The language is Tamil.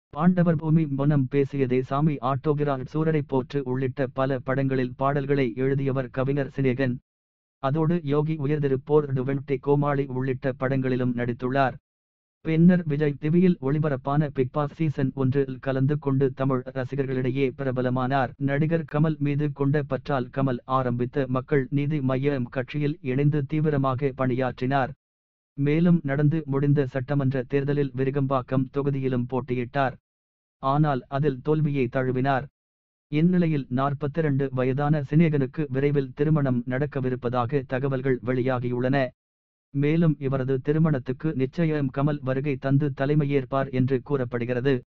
பாண்டவர் பூமி மனம் பேசியதே சாமி ஆட்டோகிராஃப் சூரரை போற்று உள்ளிட்ட பல படங்களில் பாடல்களை எழுதியவர் கவிஞர் சினேகன் அதோடு யோகி உயர்திருப்போர் டுவென்டி கோமாளி உள்ளிட்ட படங்களிலும் நடித்துள்ளார் பின்னர் விஜய் டிவியில் ஒளிபரப்பான பிக் பாஸ் சீசன் ஒன்றில் கலந்து கொண்டு தமிழ் ரசிகர்களிடையே பிரபலமானார் நடிகர் கமல் மீது கொண்ட பற்றால் கமல் ஆரம்பித்த மக்கள் நீதி மையம் கட்சியில் இணைந்து தீவிரமாக பணியாற்றினார் மேலும் நடந்து முடிந்த சட்டமன்ற தேர்தலில் விருகம்பாக்கம் தொகுதியிலும் போட்டியிட்டார் ஆனால் அதில் தோல்வியை தழுவினார் இந்நிலையில் நாற்பத்திரண்டு வயதான சினேகனுக்கு விரைவில் திருமணம் நடக்கவிருப்பதாக தகவல்கள் வெளியாகியுள்ளன மேலும் இவரது திருமணத்துக்கு நிச்சயம் கமல் வருகை தந்து தலைமையேற்பார் என்று கூறப்படுகிறது